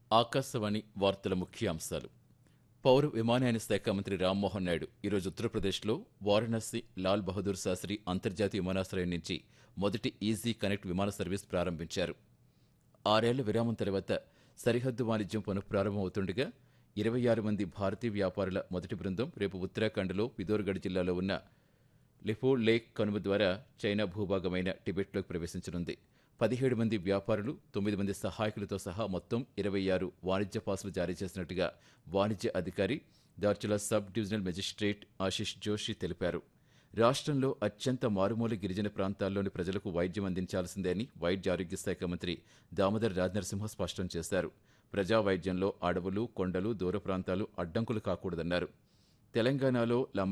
ఆకాశవాణి వార్తల ముఖ్యాంశాలు పౌర విమానయాన శాఖ మంత్రి రామ్మోహన్ నాయుడు ఈరోజు ఉత్తరప్రదేశ్లో వారణాసి లాల్ బహదూర్ శాస్త్రి అంతర్జాతీయ విమానాశ్రయం నుంచి మొదటి ఈజీ కనెక్ట్ విమాన సర్వీస్ ప్రారంభించారు ఆరేళ్ల విరామం తర్వాత సరిహద్దు వాణిజ్యం పునఃప్రారంభమవుతుండగా ఇరవై ఆరు మంది భారతీయ వ్యాపారుల మొదటి బృందం రేపు ఉత్తరాఖండ్లో పిథోర్గఢ్ జిల్లాలో ఉన్న లిఫో లేక్ కనుమ ద్వారా చైనా భూభాగమైన టిబెట్లోకి ప్రవేశించనుంది పదిహేడు మంది వ్యాపారులు తొమ్మిది మంది సహాయకులతో సహా మొత్తం ఇరవై ఆరు వాణిజ్య పాసులు జారీ చేసినట్టుగా వాణిజ్య అధికారి Dharchula sub divisional magistrate Ashish Joshi తెలిపారు రాష్ట్రంలో అత్యంత మారుమూల గిరిజన ప్రాంతాల్లోని ప్రజలకు వైద్యం అందించాల్సిందే అని వైద్య ఆరోగ్య శాఖ మంత్రి దామోదర్ రాజనరసింహ స్పష్టం చేశారు ప్రజా వైద్యంలో అడవులు కొండలు దూర ప్రాంతాలు అడ్డంకులు కాకూడదన్నారు తెలంగాణలో లంబ